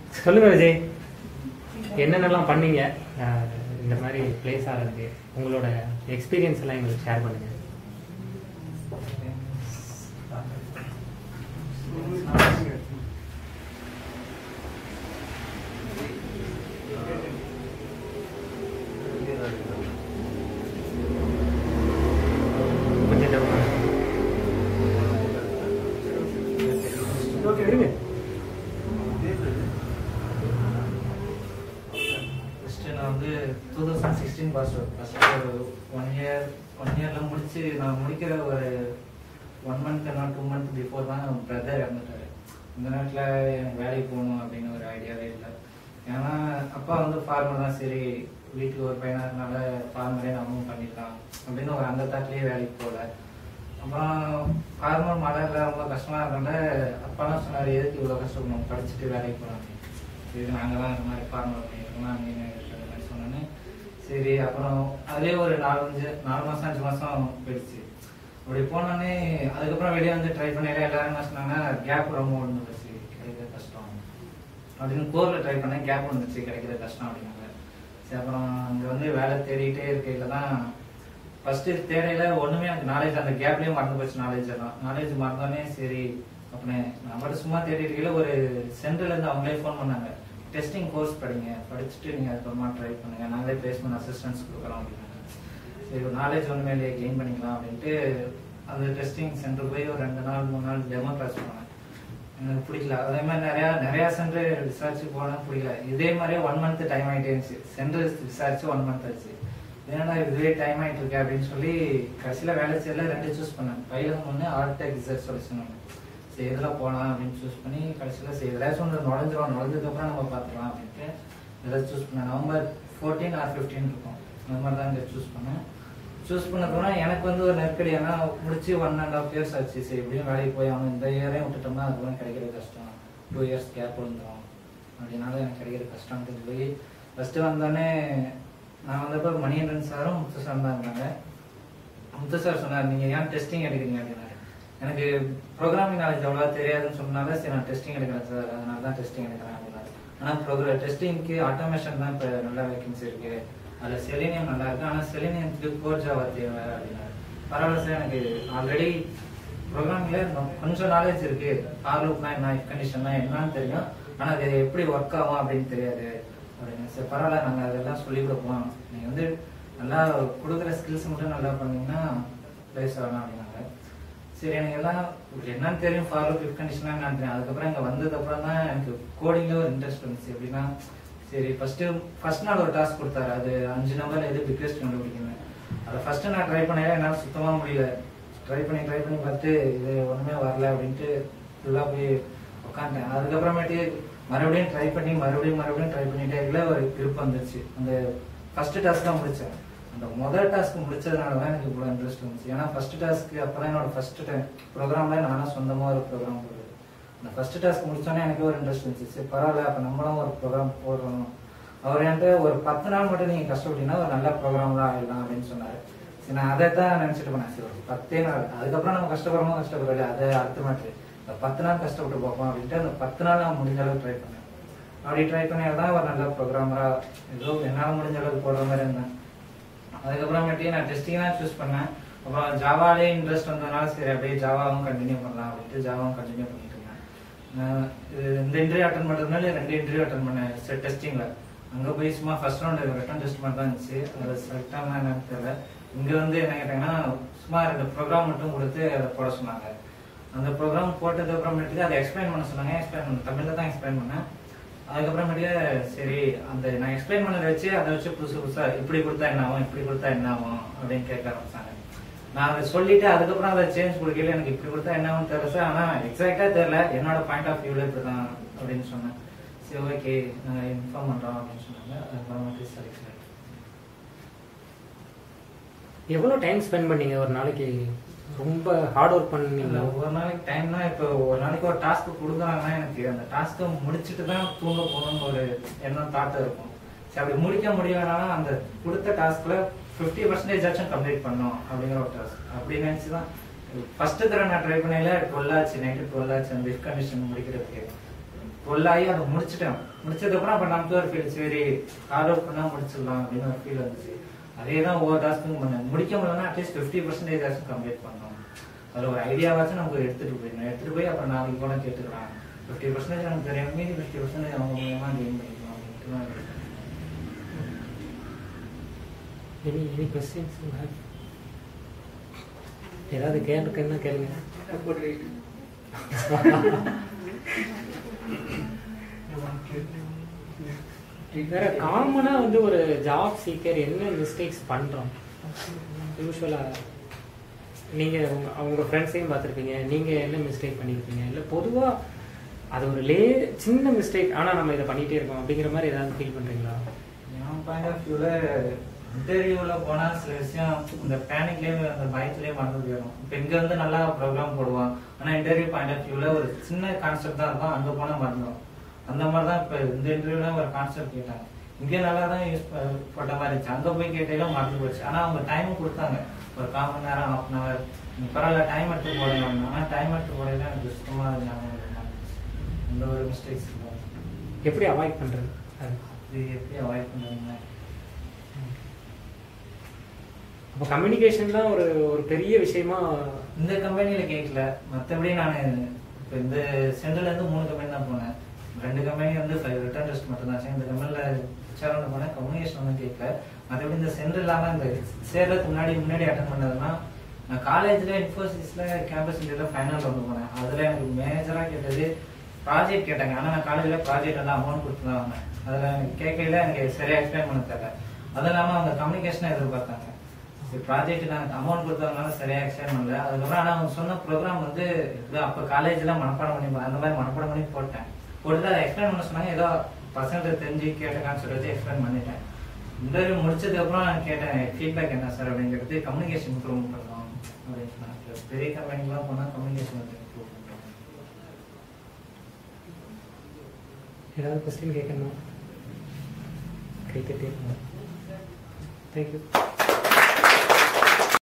சொல்லுங்க விஜய் என்னென்னலாம் பண்ணீங்க அஹ், இந்த மாதிரி பிளேஸ் ஆகிறதுக்கு உங்களோட எக்ஸ்பீரியன்ஸ் எல்லாம் எங்களுக்கு ஷேர் பண்ணுங்க கொஞ்சம் டவுன் ஓகே இருங்க ஃபஸ்ட்டு நான் வந்து two thousand sixteen pass out first ஒரு ஒன் இயர் ஒன் இயரில் முடிச்சு நான் முடிக்கிற ஒரு ஒன் மந்த் இல்லைனா டூ மந்த் பிஃபோர் தான் பிரதர் இறந்துட்டாரு இந்த நேரத்தில் எனக்கு வேலைக்கு போகணும் அப்படின்னு ஒரு ஐடியாவே இல்லை ஏன்னா அப்பா வந்து ஃபார்மர் தான் சரி வீட்டுக்கு ஒரு பையனாக இருக்கனால ஃபார்மரே நம்மளும் பண்ணிக்கலாம் அப்படின்னு ஒரு அந்த தாட்லேயே வேலைக்கு போகல அப்புறம் ஃபார்மர் மழையில் ரொம்ப கஷ்டமாக இருந்தோட அப்பாலாம் சொன்னார் எதுக்கு இவ்வளோ கஷ்டப்படணும் படிச்சுட்டு வேலைக்கு போகலாம் இது நாங்களாம் இந்த மாதிரி ஃபார்மர் பண்ணியிருக்கோம் அப்படின்னு இருக்கிற மாதிரி சொன்னோன்னே சரி அப்புறம் அதுலேயே ஒரு நாலஞ்சு நாலு மாதம் அஞ்சு மாதம் போயிடுச்சு அப்படி போனோடனே அதுக்கப்புறம் வெளியே வந்து ட்ரை பண்ணல எல்லாரும் என்ன சொன்னாங்க கேப் ரொம்ப விழுந்துருச்சு கிடைக்கிறது கஷ்டம் அப்படின்னு கோரில் ட்ரை பண்ணேன் கேப் வந்துச்சு கிடைக்கிறது கஷ்டம் அப்படின்னாங்க சரி அப்புறம் அங்கே வந்து வேலை தேடிட்டே இருக்கையில தான் ஃபர்ஸ்ட் தேடையில ஒண்ணுமே எனக்கு நாலேஜ் அந்த கேப்லயே மறந்து போச்சு நாலேஜ் எல்லாம் நாலேஜ் மறந்தோடனே சரி அப்படின்னு நான் மட்டும் சும்மா தேடி இருக்கையில ஒரு சென்டர்ல இருந்து அவங்களே ஃபோன் பண்ணாங்க டெஸ்டிங் கோர்ஸ் படிங்க படிச்சுட்டு நீங்க அதுக்கப்புறமா ட்ரை பண்ணுங்க நாங்களே பிளேஸ்மெண்ட் அசிஸ்டன்ஸ் கொடுக்குறோம் அப்படின்னாங்க சரி ஒரு நாலேஜ் ஒன்றுமே இல்லையே கெயின் பண்ணிக்கலாம் அப்படின்ட்டு அந்த டெஸ்டிங் சென்டர் போய் ஒரு ரெண்டு நாள் மூணு நாள் டெமோ கிளாஸ் போனேன் எனக்கு பிடிக்கல அதே மாதிரி நிறைய நிறைய சென்டர் விசாரிச்சு போனேன் பிடிக்கல இதே மாதிரியே ஒன் மந்த் டைம் ஆயிட்டே இருந்துச்சு சென்டர் விசாரிச்சு ஒன் மந்த் ஆச்சு ஏன்னா இதுவே டைம் ஆயிட்டு இருக்கு அப்படின்னு சொல்லி கடைசியில வேலை செய்யல ரெண்டு சூஸ் பண்ணேன் பைலன் ஒன்று ஆர்டெக் ரிசர்ச் சொல்யூஷன் ஒன்று சரி இதில் போகலாம் அப்படின்னு சூஸ் பண்ணி கடைசியில் சரி ஏதாச்சும் ஒன்று நுழைஞ்சிரும் நுழைஞ்சதுக்கப்புறம் நம்ம பார்த்துக்கலாம் அப்படின்ட்டு இதில் சூஸ் பண்ணேன் நவம்பர் ஃபோர்டீன் ஆர் ஃபிஃப்டீன் இருக்கும் அந்த மாதிரி தான் இங்கே சூஸ் பண்ணேன் சூஸ் பண்ணதுனா எனக்கு வந்து ஒரு நெருக்கடி ஏன்னா முடிச்சு ஒன் அண்ட் ஹாஃப் இயர்ஸ் ஆச்சு சரி எப்படியும் வேலைக்கு போய் அவன் இந்த இயரையும் விட்டுட்டோம்னா அதுக்கப்புறம் கிடைக்கிறது கஷ்டம் டூ இயர்ஸ் கேப் விழுந்துடும் அப்படின்னால எனக்கு கிடைக்கிறது கஷ்டம் போய் ஃபஸ்ட்டு வந்தோடனே நான் வந்தப்போ மணிகண்டன் சாரும் முத்து சார் தான் இருந்தாங்க முத்து சார் சொன்னார் நீங்கள் ஏன் டெஸ்டிங் எடுக்கிறீங்க அப்படின்னாரு எனக்கு ப்ரோக்ராமிங் நாலேஜ் அவ்வளோவா தெரியாதுன்னு சொன்னால சரி நான் டெஸ்டிங் எடுக்கிறேன் சார் அதனால தான் டெஸ்டிங் எடுக்கிறேன் அப்படின்னாரு ஆனால் ப்ரோக்ரா டெஸ்டிங்க்கு ஆட்டோமேஷன் தான் இப்போ நல்ல வேகன்சி இருக்கு அதில் செலினியம் நல்லா இருக்கு ஆனால் செலினியத்துக்கு கோர் ஜாவா தேவை அப்படின்னாரு பரவாயில்ல சார் எனக்கு ஆல்ரெடி ப்ரோக்ராமிங்ல கொஞ்சம் நாலேஜ் இருக்கு ஆர் லூப்னா என்ன கண்டிஷன்னா என்னன்னு தெரியும் ஆனால் அது எப்படி ஒர்க் ஆகும் அப்படின்னு தெரியாது அப்படின்னு சரி பரவாயில்ல நாங்கள் அதெல்லாம் சொல்லி கொடுப்போம் நீங்கள் வந்து நல்லா கொடுக்குற ஸ்கில்ஸ் மட்டும் நல்லா பண்ணீங்கன்னா பிளேஸ் ஆகலாம் அப்படின்னாங்க சரி எனக்கு எல்லாம் என்னன்னு தெரியும் ஃபாலோ ஃபிஃப்ட் கண்டிஷனா என்னன்னு தெரியும் அதுக்கப்புறம் இங்கே வந்தது அப்புறம் தான் எனக்கு கோடிங்ல ஒரு இன்ட்ரெஸ்ட் வந்துச்சு எப்படின்னா சரி ஃபர்ஸ்ட் ஃபர்ஸ்ட் நாள் ஒரு டாஸ்க் கொடுத்தாரு அது அஞ்சு நம்பர் எது பிக்கஸ்ட் கண்டுபிடிக்கணும் அதை ஃபர்ஸ்ட் நான் ட்ரை பண்ணவே என்னால் சுத்தமாக முடியல ட்ரை பண்ணி ட்ரை பண்ணி பார்த்து இது ஒன்றுமே வரல அப்படின்ட்டு ஃபுல்லாக போய் உட்காந்துட்டேன் அதுக்கப்புறமேட்டு மறுபடியும் ட்ரை பண்ணி மறுபடியும் மறுபடியும் ட்ரை பண்ணிட்டே இருக்கல ஒரு விருப்பம் வந்துச்சு அந்த ஃபர்ஸ்ட் டாஸ்க் தான் முடிச்சேன் அந்த முதல் டாஸ்க் முடிச்சதுனால தான் எனக்கு இவ்வளோ இன்ட்ரெஸ்ட் வந்துச்சு ஏன்னா ஃபர்ஸ்ட் டாஸ்க்கு அப்போ தான் என்னோட ஃபர்ஸ்ட் டைம் ப்ரோக்ராமில் நானும் சொந்தமாக ஒரு ப்ரோக்ராம் போடுறது அந்த ஃபர்ஸ்ட் டாஸ்க் முடிச்சோன்னே எனக்கு ஒரு இன்ட்ரெஸ்ட் இருந்துச்சு சரி பரவாயில்ல அப்போ நம்மளும் ஒரு ப்ரோக்ராம் போடுறோம் அவர் என்கிட்ட ஒரு பத்து நாள் மட்டும் நீங்கள் கஷ்டப்பட்டீங்கன்னா ஒரு நல்ல ப்ரோக்ராம் தான் ஆயிடலாம் அப்படின்னு சொன்னார் சரி நான் அதை தான் நினச்சிட்டு போனேன் சரி ஒரு பத்தே நாள் அதுக்கப்புறம் நம்ம கஷ்டப்படுறோமோ கஷ்டப்படல அதை அடுத்த மாட்டு இந்த பத்து நாள் கஷ்டப்பட்டு பார்ப்போம் அப்படின்ட்டு அந்த பத்து நாள் நான் முடிஞ்ச அளவுக்கு ட்ரை பண்ணேன் அப்படி ட்ரை பண்ணி தான் ஒரு நல்ல ப்ரோக்ராமராக ஏதோ என்னால் முடிஞ்ச அளவுக்கு போடுற மாதிரி இருந்தேன் அதுக்கப்புறமேட்டு நான் டெஸ்டிங் தான் சூஸ் பண்ணேன் அப்புறம் ஜாவாலே இன்ட்ரெஸ்ட் வந்ததுனால சரி அப்படியே ஜாவாவும் கண்டினியூ பண்ணலாம் அப்படின்ட்டு ஜாவாவும் கண்டினியூ பண்ணிட்டு இருந்தேன் நான் இது இந்த இன்டர்வியூ அட்டன் பண்ணுறதுனால ரெண்டு இன்டர்வியூ அட்டன் பண்ணேன் செட் டெஸ்டிங்கில் அங்கே போய் சும்மா ஃபர்ஸ்ட் ரவுண்டு ரிட்டன் டெஸ்ட் மட்டும் தான் இருந்துச்சு அது செலக்ட் ஆனால் என்னன்னு தெரியல இங்கே வந்து என்ன கேட்டாங்கன்னா சும்மா ரெண்டு ப்ரோக்ராம் மட்டும் கொடுத்து அதை போட சொன்னாங்க அந்த ப்ரோக்ராம் போட்டது அப்புறமேட்டுக்கு அதை எக்ஸ்பிளைன் பண்ண சொன்னாங்க எக்ஸ்பிளைன் பண்ண தமிழில் தான் எக்ஸ்பிளைன் பண்ணேன் அதுக்கப்புறமேட்டுக்கு சரி அந்த நான் எக்ஸ்பிளைன் பண்ணதை வச்சு அதை வச்சு புதுசு புதுசா இப்படி கொடுத்தா என்ன ஆகும் இப்படி கொடுத்தா என்ன ஆகும் அப்படின்னு கேட்க ஆரம்பிச்சாங்க நான் அதை சொல்லிட்டு அதுக்கப்புறம் அதை சேஞ்ச் கொடுக்கல எனக்கு இப்படி கொடுத்தா என்ன ஆகும் தெரியல சார் ஆனா எக்ஸாக்டா தெரியல என்னோட பாயிண்ட் ஆஃப் வியூல இப்படிதான் அப்படின்னு சொன்னேன் சரி ஓகே நாங்க இன்ஃபார்ம் பண்றோம் அப்படின்னு சொன்னாங்க அதுக்கப்புறமேட்டு செலக்ட் எவ்வளோ டைம் ஸ்பெண்ட் பண்ணீங்க ஒரு நாளைக்கு ரொம்ப ஹார்ட் ஒர்க் இல்ல பண்ணீங்களா ஒரு நாளைக்கு டைம்னா இப்போ ஒரு நாளைக்கு ஒரு டாஸ்க் கொடுக்குறாங்கன்னா எனக்கு அந்த டாஸ்க்கை முடிச்சுட்டு தான் தூங்க போகணும்னு ஒரு எண்ணம் தாட் இருக்கும் சரி அப்படி முடிக்க முடியலனாலும் அந்த கொடுத்த டாஸ்க்ல ஃபிஃப்டி பர்சன்டேஜ் ஆச்சும் கம்ப்ளீட் பண்ணோம் அப்படிங்கிற ஒரு டாஸ்க் அப்படி நினைச்சு தான் ஃபர்ஸ்ட் தடவை நான் ட்ரை பண்ணையில டுவெல் ஆச்சு நைட்டு டுவெல் ஆச்சு அந்த விஃப் கண்டிஷன் முடிக்கிறதுக்கு பொல்லாகி அதை முடிச்சிட்டேன் முடிச்சதுக்கப்புறம் அப்போ நமக்கு ஒரு ஃபீல் சரி ஹார்ட் ஒர்க் பண்ணால் முடிச்சிடலாம் அப்படின்னு ஒரு ஃபீல் வந்துச்சு அதே தான் ஒவ்வொரு டாஸ்க்கும் பண்ணேன் முடிக்க முடியலன்னா அட்லீஸ்ட் ஃபிஃப்டி பர்சன்டேஜ் ஆச்சும் கம்ப்ளீட் பண்ணணும் அதில் ஒரு ஐடியாவாச்சும் நமக்கு எடுத்துகிட்டு போயிடணும் எடுத்துகிட்டு போய் அப்புறம் நாளைக்கு கூட கேட்டுக்கலாம் ஃபிஃப்டி பர்சன்டேஜ் நமக்கு தெரியும் மீதி ஃபிஃப்டி பர்சன்டேஜ் அவங்க மூலமாக கெயின் பண்ணிக்கலாம் அப்படின்ட்டு தான் இருக்கேன். எனி எனி கொஸ்டின்ஸ் ஏதாவது கேளுக்கு என்ன கேளுங்க வேற காமனா வந்து ஒரு ஜாப் சீக்கர் என்ன மிஸ்டேக்ஸ் பண்றோம் யூஸ்வலா நீங்க உங்க அவங்க ஃப்ரெண்ட்ஸையும் பார்த்துருப்பீங்க நீங்க என்ன மிஸ்டேக் பண்ணியிருப்பீங்க இல்ல பொதுவா அது ஒரு லே சின்ன மிஸ்டேக் ஆனா நம்ம இதை பண்ணிட்டே இருக்கோம் அப்படிங்கிற மாதிரி ஏதாவது ஃபீல் பண்றீங்களா என் பாயிண்ட் ஆஃப் வியூல இன்டர்வியூல போனா சில விஷயம் இந்த பேனிக்லயே அந்த பயத்திலேயே மறந்து போயிடும் இப்போ இங்க வந்து நல்லா ப்ரோக்ராம் போடுவான் ஆனா இன்டர்வியூ பாயிண்ட் ஆஃப் வியூல ஒரு சின்ன கான்செப்ட் தான் இருக்கும் அங்க போனா மறந்துடும் அந்த மாதிரி தான் இப்போ இந்த இன்டர்வியூல ஒரு கான்செப்ட் கேட்டாங்க இங்க நல்லா தான் யூஸ் போட்ட மாதிரி இருந்துச்சு அங்க போய் கேட்டாலும் மறந்து போச்சு ஆனா அவங்க டைம் கொடுத்தாங்க ஒரு கால் மணி நேரம் ஹாஃப் அன் ஹவர் பரவாயில்ல டைம் எடுத்து போடலாம் ஆனா டைம் எடுத்து போடல எனக்கு சுத்தமா அது ஞாபகம் இல்ல. அந்த ஒரு மிஸ்டேக்ஸ் எப்படி அவாய்ட் பண்றது அது இது எப்படி அவாய்ட் பண்ணுவீங்க அப்போ கம்யூனிகேஷன்லாம் ஒரு ஒரு பெரிய விஷயமா இந்த கம்பெனில கேட்கல மற்றபடி நான் இப்போ இந்த சென்டர்ல இருந்து மூணு கம்பெனி தான் போனேன் ரெண்டு கம்பெனி வந்து ரிட்டர்ன் டெஸ்ட் மட்டும் தான் இந்த கம்பெனில சேரணும் போனேன் கம்யூனிகேஷன் வந்து கேட்கல மற்றபடி இந்த சென்டர் இல்லாம இந்த சேர்றதுக்கு முன்னாடி முன்னாடி அட்டன் பண்ணதுன்னா நான் காலேஜ்ல இன்ஃபோசிஸ்ல கேம்பஸ் இன்டர்வியூல ஃபைனல் வந்து போனேன் அதுல எனக்கு மேஜரா கேட்டது ப்ராஜெக்ட் கேட்டாங்க ஆனா நான் காலேஜ்ல ப்ராஜெக்ட் வந்து அமௌண்ட் கொடுத்து தான் வாங்கினேன் அதுல எனக்கு கேட்கல எனக்கு சரியா எக்ஸ்பிளைன் பண்ண தெரியல அது இல்லாம அவங்க கம்யூனிகேஷனை எதிர்பார்த்தாங்க ப்ராஜெக்ட் நான் அமௌண்ட் கொடுத்ததுனால சரியா எக்ஸ்பிளைன் பண்ணல அதுக்கப்புறம் ஆனா அவங்க சொன்ன ப்ரோக்ராம் வந்து ஏதோ அப்ப காலேஜ்ல மனப்பாடம் பண்ணி அந்த மாதிரி மனப்பாடம் பண்ணி போட்டேன் போட்டு அதை எக்ஸ்பிளைன் பண்ண சொன்னாங்க ஏதோ பசங்க தெரிஞ்சு கேட்ட கான்செப்ட் வச்சு எக்ஸ்பிளைன் பண்ணிட்டேன் இன்டர்வியூ முடிச்சதுக்கு அப்புறம் நான் கேட்டேன் ஃபீட்பேக் என்ன சார் அப்படிங்கிறது கம்யூனிகேஷன் இம்ப்ரூவ் பண்ணலாம் அப்படின்னு சொன்னாங்க பெரிய கம்பெனிக்கெல்லாம் போனா கம்யூனிகேஷன் வந்து இம்ப்ரூவ் பண்ணுறோம் ஏதாவது கொஸ்டின் கேட்கணும் கை தட்டி தேங்க்யூ